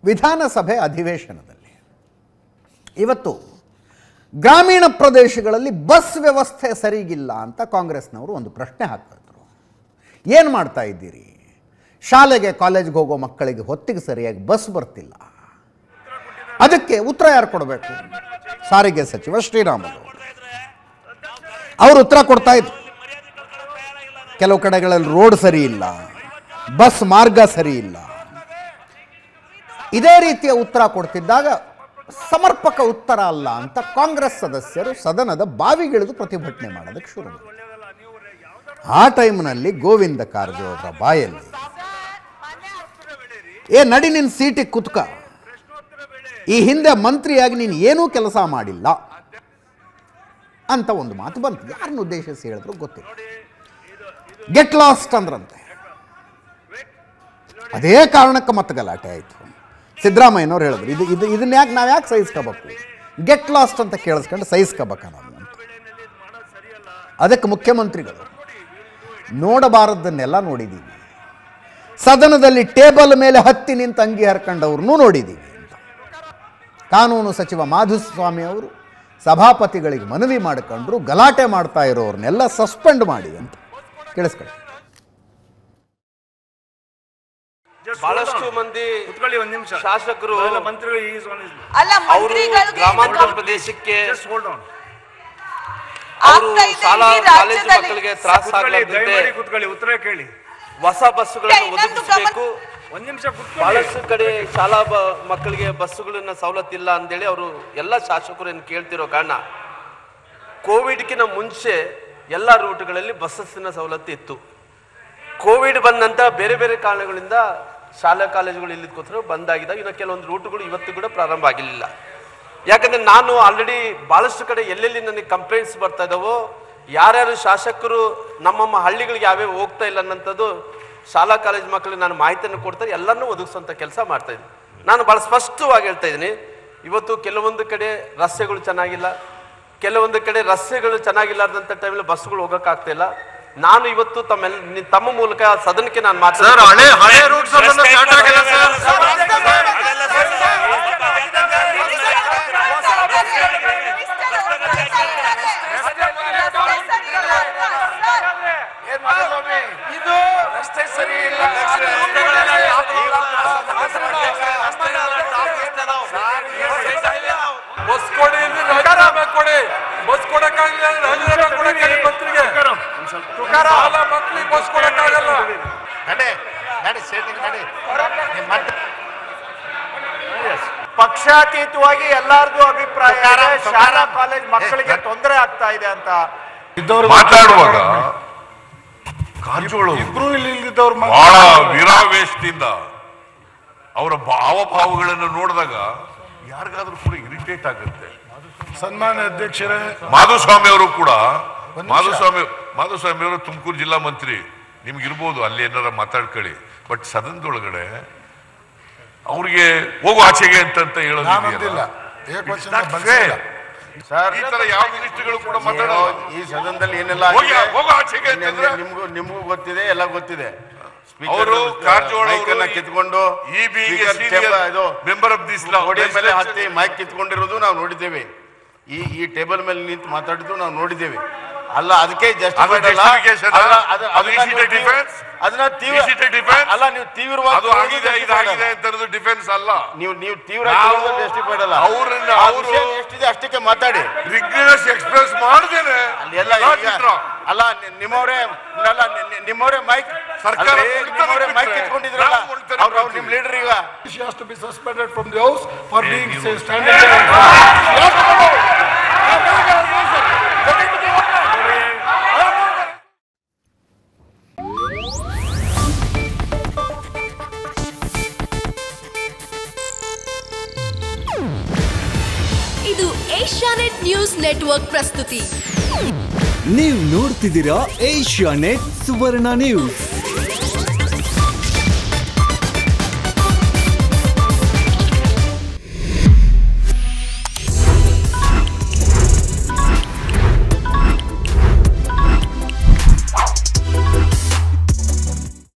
ವಿಧಾನಸಭೆ ಅಧಿವೇಶನದಲ್ಲಿ ಇವತ್ತು ಗ್ರಾಮೀಣ ಪ್ರದೇಶಗಳಲ್ಲಿ ಬಸ್ ವ್ಯವಸ್ಥೆ ಸರಿಗಿಲ್ಲ ಅಂತ ಕಾಂಗ್ರೆಸ್ನವರು ಒಂದು ಪ್ರಶ್ನೆ ಹಾಕಿದ್ರು ಏನು ಮಾಡ್ತಾ ಇದ್ದೀರಿ ಶಾಲೆಗೆ ಕಾಲೇಜ್ಗೆ ಹೋಗೋ ಮಕ್ಕಳಿಗೆ ಹೊತ್ತಿಗೆ ಸರಿಯಾಗಿ ಬಸ್ ಬರ್ತಿಲ್ಲ ಅದಕ್ಕೆ ಉತ್ತರ ಯಾರು ಕೊಡಬೇಕು ಸಾರಿಗೆ ಸಚಿವ ಶ್ರೀರಾಮುಲು ಅವರು ಉತ್ತರ ಕೊಡ್ತಾ ಇದ್ರು ಕೆಲವು ಕಡೆಗಳಲ್ಲಿ ರೋಡ್ ಸರಿ ಇಲ್ಲ ಬಸ್ ಮಾರ್ಗ ಸರಿ ಇಲ್ಲ ಇದೇ ರೀತಿಯ ಉತ್ತರ ಕೊಡ್ತಿದ್ದಾಗ ಸಮರ್ಪಕ ಉತ್ತರ ಅಲ್ಲ ಅಂತ ಕಾಂಗ್ರೆಸ್ ಸದಸ್ಯರು ಸದನದ ಬಾವಿಗಿಳಿದು ಪ್ರತಿಭಟನೆ ಮಾಡೋದಕ್ಕೆ ಶುರು ಮಾಡಿದ್ರು. ಆ ಟೈಮ್ನಲ್ಲಿ ಗೋವಿಂದ ಕಾರಜೋಳರ ಬಾಯಲ್ಲಿ ಏ ನಡಿ ನಿನ್ನ ಸೀಟಿಗೆ ಕುತ್ಕ ಈ ಹಿಂದೆ ಮಂತ್ರಿಯಾಗಿ ನೀನು ಏನೂ ಕೆಲಸ ಮಾಡಿಲ್ಲ ಅಂತ ಒಂದು ಮಾತು ಬಂತು ಯಾರನ್ನ ಉದ್ದೇಶಿಸಿ ಹೇಳಿದ್ರು ಗೊತ್ತಿಲ್ಲ ಗೆಟ್ ಲಾಸ್ಟ್ ಅಂದ್ರಂತೆ ಅದೇ ಕಾರಣಕ್ಕೆ ಮತ್ತೆ ಗಲಾಟೆ ಆಯಿತು ಸಿದ್ದರಾಮಯ್ಯನವ್ರು ಹೇಳಿದ್ರು ಇದು ಇದು ಇದನ್ನ ಯಾಕೆ ನಾವು ಯಾಕೆ ಸಹಿಸ್ಕೋಬೇಕು ಗೆಟ್ ಲಾಸ್ಟ್ ಅಂತ ಕೇಳಿಸ್ಕೊಂಡು ಸಹಿಸ್ಕೋಬೇಕ ನಾವು ಅಂತ ಅದಕ್ಕೆ ಮುಖ್ಯಮಂತ್ರಿಗಳು ನೋಡಬಾರದನ್ನೆಲ್ಲ ನೋಡಿದ್ದೀವಿ ಸದನದಲ್ಲಿ ಟೇಬಲ್ ಮೇಲೆ ಹತ್ತಿ ನಿಂತು ಅಂಗಿ ಹರ್ಕೊಂಡವ್ರನ್ನೂ ನೋಡಿದ್ದೀವಿ ಅಂತ ಕಾನೂನು ಸಚಿವ ಮಾಧುಸ್ವಾಮಿ ಅವರು ಸಭಾಪತಿಗಳಿಗೆ ಮನವಿ ಮಾಡಿಕೊಂಡ್ರು ಗಲಾಟೆ ಮಾಡ್ತಾ ಇರೋರ್ನೆಲ್ಲ ಸಸ್ಪೆಂಡ್ ಮಾಡಿ ಅಂತ ಕೇಳಿಸ್ಕೊಳ್ಳಿ ಬಹಳಷ್ಟು ಮಂದಿ ಕುತ್ಕೊಳ್ಳಿ ಒಂದ್ ನಿಮಿಷ ಶಾಸಕರು ಎಲ್ಲ ಮಂತ್ರಿಗಳು ಈಸ್ ಆನ್ ಅಲ್ಲ ಅವರು ಮಂತ್ರಿಗಳಿಗೆ ಗ್ರಾಮಾಂತರ ಪ್ರದೇಶಕ್ಕೆ ಜಸ್ಟ್ ಹೋಲ್ಡ್ ಆನ್ ಅವರು ಆಗ್ತಾ ಇದೆ ಶಾಲಾ ಇಡೀ ಕಾಲೇಜು ರಾಜ್ಯದಲ್ಲಿ. ಮಕ್ಕಳಿಗೆ ತ್ರಾಸ ಕುತ್ಕೊಳ್ಳಿ ದಯಮಾಡಿ ಆಗಲಾರ್ದಂತೆ ಕುತ್ಕೊಳ್ಳಿ ಉತ್ತರ ಕೇಳಿ ಹೊಸ ಬಸ್ಸುಗಳನ್ನು ಇನ್ನೊಂದು ಒದಗಿಸಬೇಕು ಒಂದ್ ನಿಮಿಷ ಕುತ್ಕೊಳ್ಳಿ ಬಹಳಷ್ಟು ಕಡೆ ಶಾಲಾ ಬ- ಮಕ್ಕಳಿಗೆ ಬಸ್ಸುಗಳನ್ನ ಸವಲತ್ತಿಲ್ಲ ಅಂತೇಳಿ ಅವರು ಎಲ್ಲ ಶಾಸಕರು ಏನು ಕೇಳ್ತಿರೋ ಕಾರಣ ಕೋವಿಡ್ಗಿನ ಮುಂಚೆ ಎಲ್ಲ ರೂಟ್ಗಳಲ್ಲಿ ಬಸ್ಸಸ್ಸಿನ ಸವಲತ್ತು ಇತ್ತು ಕೋವಿಡ್ ಬಂದ ನಂತರ ಬೇರೆ ಬೇರೆ ಕಾರಣಗಳಿಂದ ಶಾಲಾ ಕಾಲೇಜುಗಳು ಇಲ್ಲಿಗೋಸ್ಕರ ಬಂದಾಗಿದ್ದಾವೆ ಇನ್ನು ಕೆಲವೊಂದು ರೂಟ್ಗಳು ಇವತ್ತು ಕೂಡ ಪ್ರಾರಂಭ ಆಗಿರಲಿಲ್ಲ ಯಾಕಂದ್ರೆ ನಾನು ಆಲ್ರೆಡಿ ಬಹಳಷ್ಟು ಕಡೆ ಎಲ್ಲೆಲ್ಲಿ ನನಗೆ ಕಂಪ್ಲೇಂಟ್ಸ್ ಬರ್ತಾ ಇದಾವೋ ಯಾರ್ಯಾರು ಶಾಸಕರು ನಮ್ಮಮ್ಮ ಹಳ್ಳಿಗಳಿಗೆ ಯಾವ್ಯಾವ ಹೋಗ್ತಾ ಇಲ್ಲ ಅನ್ನೋಂಥದ್ದು ಶಾಲಾ ಕಾಲೇಜ್ ಮಕ್ಕಳಿಗೆ ನಾನು ಮಾಹಿತಿಯನ್ನು ಕೊಡ್ತಾರೆ ಎಲ್ಲರನ್ನೂ ಒದಗಿಸುವಂಥ ಕೆಲಸ ಮಾಡ್ತಾ ಇದ್ದೀನಿ ನಾನು ಭಾಳ ಸ್ಪಷ್ಟವಾಗಿ ಹೇಳ್ತಾ ಇದ್ದೀನಿ ಇವತ್ತು ಕೆಲವೊಂದು ಕಡೆ ರಸ್ತೆಗಳು ಚೆನ್ನಾಗಿಲ್ಲ ಕೆಲವೊಂದು ಕಡೆ ರಸ್ತೆಗಳು ಚೆನ್ನಾಗಿಲ್ಲಾರ್ದಂಥ ಟೈಮಲ್ಲಿ ಬಸ್ಗಳು ಹೋಗೋಕ್ಕಾಗ್ತಾ ಇಲ್ಲ ನಾನು ಇವತ್ತು ತಮ್ಮೆಲ್ಲ ನಿ- ತಮ್ಮ ಮೂಲಕ ಸದನಕ್ಕೆ ನಾನು ಸರ್ ಹಳೆ ಮಾತಾಡ್ತೀನಿ ಹಳೆ ರೂಟ್ ಸಂಬಂಧ ಸ್ಟಾರ್ಟ್ ಆಗಿಲ್ಲ ಸರ್ ಇದು ರಸ್ತೆ ಸರಿ ಇಲ್ಲ ಬಸ್ ಕೊಡಿ ಇಲ್ಲಿ ರಾಜೀನಾಮೆ ಕೊಡಿ ಬಸ್ ಕೊಡಕ್ಕಾಗಿಲ್ಲ ಅಂದ್ರೆ ರಾಜೀನಾಮೆ ಕೊಡಕ್ಕೆ ಹೇಳಿ ಮಂತ್ರಿಗೆ ಸಾಲ ಮಕ್ಳಿಗೆ ಬಸ್ ಕೊಡಕ್ಕಾಗಲ್ಲ ನಡೆ ನಡೆ ಸೇಟಿಗೆ ನಡೆ ನಿಮ್ ಮತ್ತೆ ಪಕ್ಷಾತೀತವಾಗಿ ಎಲ್ಲಾರ್ದು ಅಭಿಪ್ರಾಯ ತುಕಾರಾಂ, ಇದೆ. ತುಕಾರಾಂ. ಶಾಲಾ ಕಾಲೇಜ್ ಮಕ್ಕಳಿಗೆ ಏ, ತೊಂದರೆ ಆಗ್ತಾ ಇದೆ ಅಂತ ಮಾತಾಡುವಾಗ ಕಾರಜೋಳ ಇಬ್ರು ಇಲ್ಲಿ ಇಲ್ದಿದ್ದವ್ರು ಬಹಳ ವಿರಾವೇಶದಿಂದ ಅವರ ಭಾವಭಾವಗಳನ್ನು ನೋಡಿದಾಗ ಯಾರಿಗಾದ್ರೂ ಕೂಡ ಇರಿಟೇಟ್ ಆಗುತ್ತೆ ಸನ್ಮಾನ್ಯ ಅಧ್ಯಕ್ಷರೇ ಮಾಧುಸ್ವಾಮಿ ಅವರು ಕೂಡ ಒಂದ್ ನಿಮಿಷ. ಮಾಧುಸ್ವಾಮಿ ಮಾಧುಸ್ವಾಮಿ ಅವರು ತುಮಕೂರು ಜಿಲ್ಲಾ ಮಂತ್ರಿ ನಿಮ್ಗಿರ್ಬೋದು ಅಲ್ಲಿ ಏನಾರ ಮಾತಾಡ್ಕೊಳ್ಳಿ ಬಟ್ ಸದನದೊಳಗಡೆ ಅವ್ರಿಗೆ ಹೋಗು ಆಚೆಗೆ ಅಂತಂತ ನಾನಂದಿಲ್ಲ ಹೇಳೋದಿಲ್ಲ ಏಕವಚನ ಬಳಸಿಲ್ಲ ಈ ತರ ಯಾವ ಮಿನಿಸ್ಟ್ರಿಗಳು ಕೂಡ ಮಾತಾಡೋದು ಈ ಸದನದಲ್ಲಿ ಏನೆಲ್ಲ ಹೋಗಿ ಆಗಿದೆ ಹೋಗು ಆಚೆಗೆ ನಿಮ್ಗೆ- ಅಂತಂದ್ರೆ ನಿಮ್ಗೂ ನಿಮ್ಗೂ ಗೊತ್ತಿದೆ ಎಲ್ಲ ಗೊತ್ತಿದೆ Speaker ಅವರು ಕಾರಜೋಳ mic ಅನ್ನ ಕಿತ್ಕೊಂಡು EB ಗೆ speaker senior chamber ಇದು member of this law- ಗೋಡೆ ಮೇಲೆ legislature. ಹತ್ತಿ ಮೈಕ್ ಕಿತ್ಕೊಂಡಿರೋದು ನಾವು ನೋಡಿದ್ದೇವೆ ಈ ಈ ಟೇಬಲ್ ಮೇಲೆ ನಿಂತು ಮಾತಾಡಿದ್ದು ನಾವು ನೋಡಿದ್ದೇವೆ ಅಲ್ಲ ಅದಕ್ಕೆ ಜಸ್ಟಿಫೈಡ್ ಅಲ್ಲ justification ಆ? ಅಲ್ಲ, ಅದು- ಅದು ಅದನ್ನ is it a ನೀವು ತೀವ್ರ- defense? ಅದನ್ನ ತೀವ್ರ Is it a defense? ಅಲ್ಲ ನೀವು ತೀವ್ರವಾಗಿ ಅದು ತಗೊಳ್ಳೋದು ಆಗಿದೆ justified ಇದಾಗಿದೆ ಅಲ್ಲ. ಅಂತ ಅನ್ನೋದು ಡಿಫೆನ್ಸ್ ಅಲ್ಲ ನೀವು ನೀವು ತೀವ್ರ ನಾವು ಜಸ್ಟಿಫೈಡ್ ಅಲ್ಲ ಅವ್ರನ್ನ ಆ ಅವರು- ವಿಷಯ ಎಷ್ಟಿದೆ ಅಷ್ಟಕ್ಕೆ ಮಾತಾಡಿ ರಿಗ್ನೆಸ್ ಎಕ್ಸ್ಪ್ರೆಸ್ ಮಾಡ್ದೇನೆ ಅಲ್ಲಿ ಎಲ್ಲ ಈಗ ಅಲ್ಲ ನಿ- ನಿಮ್ಮವರೇ ಅಲ್ಲ ನಿ- ನಿ- ನಿಮ್ಮವರೇ ಮೈಕ್ ಸರ್ಕಾರ ಅಲ್ರಿ, ಮುಗಿತದೆ ನಿಮ್ಮವರೇ ಮೈಕ್ ಬಿಟ್ರೆ ಕಿತ್ಕೊಂಡಿದ್ರಲ್ಲ ನಾವು ಮುಗಿತದೆ ಅವ್ರು ಅವ್ರು ನಿಮ್ ಲೀಡರ್ ಈಗ She has to be suspended from the house for being say, standing there. ಇದು ಏಷ್ಯಾನೆಟ್ ನ್ಯೂಸ್ ನೆಟ್ವರ್ಕ್ ಪ್ರಸ್ತುತಿ ನೀವು ನೋಡ್ತಿದ್ದೀರಾ ಏಷ್ಯಾ ನೆಟ್ ಸುವರ್ಣ ನ್ಯೂಸ್